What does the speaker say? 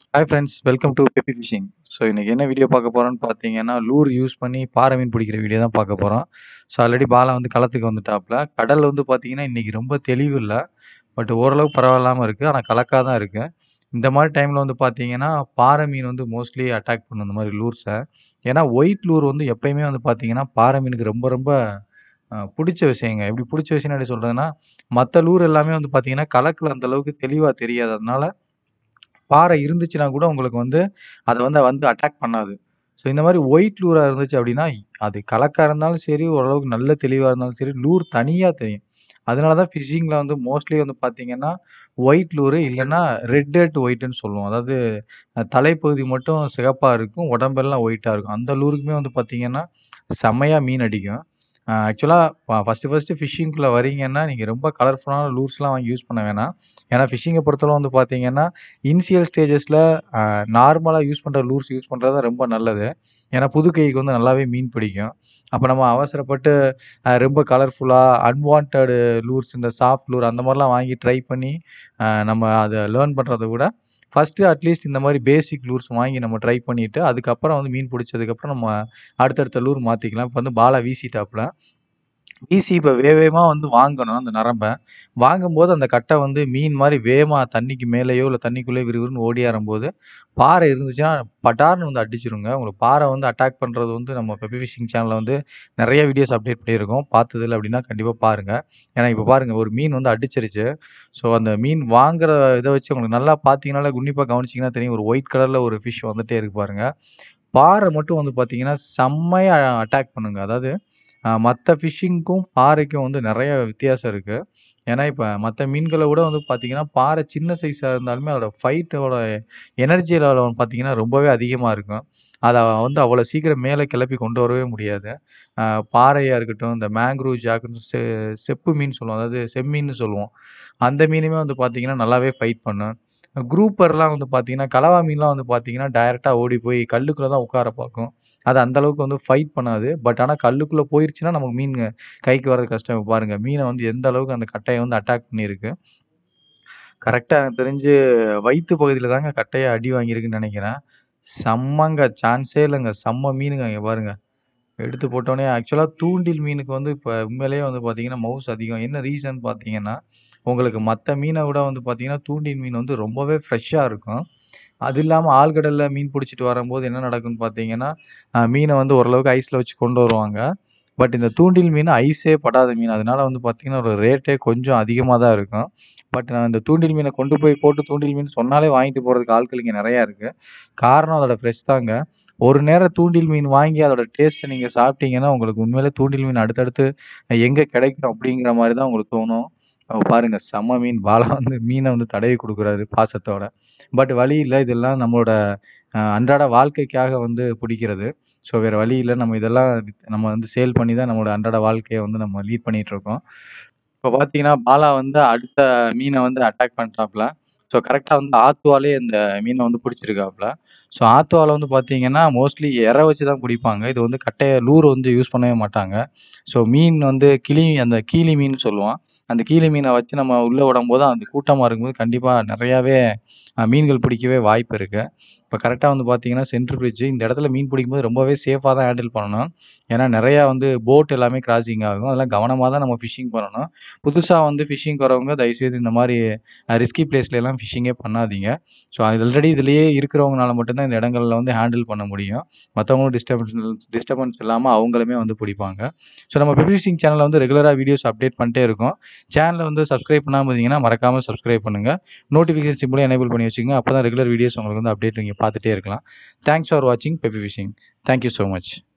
hi friends welcome to peppy fishing so இன்றைக்கி என்ன video பார்க்க போகிறோன்னு பார்த்தீங்கன்னா லூர் யூஸ் பண்ணி பாறை மீன் பிடிக்கிற வீடியோ தான் பார்க்க போகிறோம் ஸோ ஆல்ரெடி பாலா வந்து களத்துக்கு வந்துட்டாப்புல கடல் வந்து பார்த்தீங்கன்னா இன்றைக்கி ரொம்ப தெளிவு இல்லை பட் ஓரளவு பரவாயில்லாமல் இருக்குது ஆனால் கலக்காக தான் இருக்குது இந்த மாதிரி டைமில் வந்து பார்த்தீங்கன்னா பாறை மீன் வந்து மோஸ்ட்லி அட்டாக் பண்ணும் இந்த மாதிரி லூர்ஸை ஏன்னா ஒயிட் லூர் வந்து எப்பயுமே வந்து பார்த்தீங்கன்னா பாறை மீனுக்கு ரொம்ப ரொம்ப அஹ், பிடிச்ச விஷயங்க எப்படி பிடிச்ச விஷயம் எப்படி சொல்கிறதுன்னா மற்ற லூர் எல்லாமே வந்து பார்த்தீங்கன்னா கலக்கில் அந்த அளவுக்கு தெளிவாக தெரியாது அதனால பாறை இருந்துச்சுன்னா கூட உங்களுக்கு வந்து அதை வந்து வந்து அட்டாக் பண்ணாது ஸோ இந்த மாதிரி ஒயிட் லூராக இருந்துச்சு அப்படின்னா அது கலக்காக இருந்தாலும் சரி ஓரளவுக்கு நல்ல தெளிவாக இருந்தாலும் சரி லூர் தனியாக தெரியும் அதனால தான் ஃபிஷிங்கில் வந்து மோஸ்ட்லி வந்து பார்த்தீங்கன்னா ஒயிட் லூரு இல்லைன்னா ரெட் ஹெட் ஒயிட்டுன்னு சொல்லுவோம் அதாவது அஹ், தலைப்பகுதி மட்டும் சிகப்பாக இருக்கும் உடம்பெல்லாம் ஒயிட்டாக இருக்கும் அந்த லூருக்குமே வந்து பார்த்தீங்கன்னா செம்மையாக மீன் அடிக்கும் ஆக்சுவலாக ஃபஸ்ட்டு ஃபஸ்ட்டு ஃபிஷ்ஷிங்குள்ளே வரீங்கன்னா நீங்கள் ரொம்ப கலர்ஃபுல்லான லூர்ஸ்லாம் வாங்கி யூஸ் பண்ண வேணாம் ஏன்னா ஃபிஷ்ஷிங்கை பொறுத்தளவு வந்து பார்த்தீங்கன்னா இனிஷியல் ஸ்டேஜஸில் நார்மலாக யூஸ் பண்ணுற லூர்ஸ் யூஸ் பண்ணுறது தான் ரொம்ப நல்லது ஏன்னா புது கைக்கு வந்து நல்லாவே மீன் பிடிக்கும் அப்போ நம்ம அவசரப்பட்டு அஹ், ரொம்ப கலர்ஃபுல்லாக அன்வான்ட் லூர்ஸ் இந்த சாஃப்ட் லூர் அந்த மாதிரிலாம் வாங்கி ட்ரை பண்ணி அஹ், நம்ம அதை லேர்ன் பண்ணுறத விட ஃபஸ்ட்டு அட்லீஸ்ட் இந்த மாதிரி பேசிக் லூர்ஸ் வாங்கி நம்ம ட்ரை பண்ணிவிட்டு அதுக்கப்புறம் வந்து மீன் பிடிச்சதுக்கப்புறம் நம்ம அடுத்தடுத்த லூர் மாற்றிக்கலாம் இப்போ வந்து பாலா வீசிட்டாப்புல வீசி இப்போ வேகமாக வந்து வாங்கணும் அந்த நரம்பை வாங்கும்போது அந்த கட்டை வந்து மீன் மாதிரி வேகமாக தண்ணிக்கு மேலேயோ இல்லை தண்ணிக்குள்ளேயோ விறுவிறுன்னு ஓடியாரும்போது பாறை இருந்துச்சுன்னா பட்டார்னு வந்து அடிச்சிருங்க உங்களுக்கு பாறை வந்து அட்டாக் பண்ணுறது வந்து நம்ம பெப்பி ஃபிஷிங் சேனலில் வந்து நிறைய வீடியோஸ் அப்டேட் பண்ணியிருக்கோம் பார்த்ததில்ல அப்படின்னா கண்டிப்பாக பாருங்கள் ஏன்னா இப்போ பாருங்கள் ஒரு மீன் வந்து அடிச்சிருச்சு ஸோ அந்த மீன் வாங்குற இதை வச்சு உங்களுக்கு நல்லா பார்த்தீங்கனால உன்னிப்பாக கவனிச்சிங்கன்னா தெரியும் ஒரு ஒயிட் கலரில் ஒரு ஃபிஷ் வந்துட்டே இருக்கு பாருங்கள் பாறை மட்டும் வந்து பார்த்தீங்கன்னா செம்மையாக அட்டாக் பண்ணுங்க அதாவது மற்ற ஃபிஷ்ஷிங்க்கும் பாறைக்கும் வந்து நிறைய வித்தியாசம் இருக்குது ஏன்னா இப்போ மற்ற மீன்களை விட வந்து பார்த்தீங்கன்னா பாறை சின்ன சைஸாக இருந்தாலுமே அதோட ஃபைட்டோட எனர்ஜி லெவல் வந்து பார்த்தீங்கன்னா ரொம்பவே அதிகமாக இருக்கும் அதை வந்து அவ்வளோ சீக்கிரம் மேலே கிளப்பி கொண்டு வரவே முடியாது ஆஹ் பாறையாக இருக்கட்டும் இந்த மேங்க்ரூவ் ஜாக்குன்னு செ செப்பு மீன் சொல்லுவோம் அதாவது செம்மீன்னு சொல்லுவோம் அந்த மீனுமே வந்து பார்த்தீங்கன்னா நல்லாவே ஃபைட் பண்ணும் குரூப்பர்லாம் வந்து பார்த்தீங்கன்னா கலவா மீன்லாம் வந்து பார்த்தீங்கன்னா டைரெக்டாக ஓடி போய் கல்லுக்குள்ளே தான் உட்கார பார்க்கும் அது அந்த அளவுக்கு வந்து ஃபைட் பண்ணாது பட் ஆனால் கல்லுக்குள்ளே போயிருச்சுன்னா நமக்கு மீன் கைக்கு வர்றது கஷ்டம் இப்ப பாருங்க மீனை வந்து எந்த அளவுக்கு அந்த கட்டையை வந்து அட்டாக் பண்ணியிருக்கு கரெக்டாக எனக்கு தெரிஞ்சு வயிற்று பகுதியில் தாங்க கட்டையை அடி வாங்கியிருக்குன்னு நினைக்கிறேன் செம்மங்க சான்ஸே இல்லைங்க செம்ம மீனுங்க இங்கே பாருங்க எடுத்து போட்டோன்னே ஆக்சுவலாக தூண்டில் மீனுக்கு வந்து இப்போ உண்மையிலேயே வந்து பார்த்தீங்கன்னா மவுஸ் அதிகம் என்ன ரீசன் பார்த்தீங்கன்னா உங்களுக்கு மற்ற மீனை விட வந்து பார்த்தீங்கன்னா தூண்டில் மீன் வந்து ரொம்பவே ஃப்ரெஷ்ஷாக இருக்கும் அது இல்லாமல் ஆழ்கடலில் மீன் பிடிச்சிட்டு வரும்போது என்ன நடக்கும்னு பார்த்தீங்கன்னா அஹ், மீனை வந்து ஓரளவுக்கு ஐஸில் வச்சு கொண்டு வருவாங்க பட் இந்த தூண்டில் மீன் ஐஸே படாத மீன் அதனால வந்து பார்த்தீங்கன்னா ஒரு ரேட்டே கொஞ்சம் அதிகமாக தான் இருக்கும் பட் நான் இந்த தூண்டில் மீனை கொண்டு போய் போட்டு தூண்டில் மீன் சொன்னாலே வாங்கிட்டு போகிறதுக்கு ஆட்கள் இங்கே நிறையா இருக்குது காரணம் அதோட ஃப்ரெஷ் தாங்க ஒரு நேரம் தூண்டில் மீன் வாங்கி அதோட டேஸ்ட்டை நீங்கள் சாப்பிட்டீங்கன்னா உங்களுக்கு உண்மையிலே தூண்டில் மீன் அடுத்தடுத்து எங்கே கிடைக்கும் அப்படிங்கிற மாதிரி தான் உங்களுக்கு தோணும் அப்ப பாருங்க செம்ம மீன் பாலா வந்து மீனை வந்து தடவி கொடுக்குறாரு பாசத்தோட பட் வழி இல்லை இதெல்லாம் நம்மளோட அஹ், அன்றாட வாழ்க்கைக்காக வந்து பிடிக்கிறது ஸோ வேறு வழி இல்லை நம்ம இதெல்லாம் வித்- நம்ம வந்து சேல் பண்ணி தான் நம்மளோட அன்றாட வாழ்க்கையை வந்து நம்ம லீட் பண்ணிட்டு இருக்கோம் இப்போ பார்த்தீங்கன்னா பாலா வந்து அடுத்த மீனை வந்து அட்டாக் பண்ணுறாப்புல ஸோ கரெக்டாக வந்து ஆத்துவாலே இந்த மீனை வந்து பிடிச்சிருக்காப்புல ஸோ ஆத்துவால வந்து பார்த்தீங்கன்னா மோஸ்ட்லி இறை வச்சு தான் பிடிப்பாங்க இது வந்து கட்டைய லூர் வந்து யூஸ் பண்ணவே மாட்டாங்க ஸோ மீன் வந்து கிளி அந்த கீழி மீன் சொல்லுவோம் அந்த கீழி மீனை வச்சு நம்ம உள்ளே விடும்போது அந்த கூட்டமாக இருக்கும்போது கண்டிப்பாக நிறையாவே அஹ், மீன்கள் பிடிக்கவே வாய்ப்பு இருக்குது இப்போ கரெக்டாக வந்து பார்த்தீங்கன்னா சென்ட்ரு பிரிட்ஜ் இந்த இடத்துல மீன் பிடிக்கும்போது ரொம்பவே சேஃபாக தான் ஹேண்டில் பண்ணணும் ஏன்னா நிறையா வந்து போட் எல்லாமே கிராசிங் ஆகும் அதெல்லாம் கவனமாக தான் நம்ம ஃபிஷிங் பண்ணணும் புதுசாக வந்து ஃபிஷிங் வரவங்க தயவுசெய்து இந்த மாதிரி ரிஸ்கி பிளேஸ்ல எல்லாம் ஃபிஷிங்கே பண்ணாதீங்க ஸோ அது ஆல்ரெடி இதுலேயே இருக்கிறவங்கனால மட்டும்தான் இந்த இடங்களில் வந்து ஹேண்டில் பண்ண முடியும் மற்றவங்களும் டிஸ்டர்பன்ஸ் டிஸ்டர்பன்ஸ் இல்லாமல் அவங்களுமே வந்து பிடிப்பாங்க ஸோ நம்ம பெபி ஃபிஷிங் சேனலில் வந்து ரெகுலராக வீடியோஸ் அப்டேட் பண்ணிட்டே இருக்கோம் சேனலை வந்து சப்ஸ்கிரைப் பண்ணாமல் இருந்தீங்கன்னா மறக்காமல் சப்ஸ்கிரைப் பண்ணுங்கள் நோட்டிஃபிகேஷன் சிம்பிளும் எனேபிள் பண்ணி வச்சுக்கோங்க அப்போ தான் ரெகுலர் வீடியோஸ் உங்களுக்கு வந்து அப்டேட் நீங்கள் பார்த்துட்டே இருக்கலாம் தேங்க்ஸ் ஃபார் வாட்சிங் peppy fishing thank you so much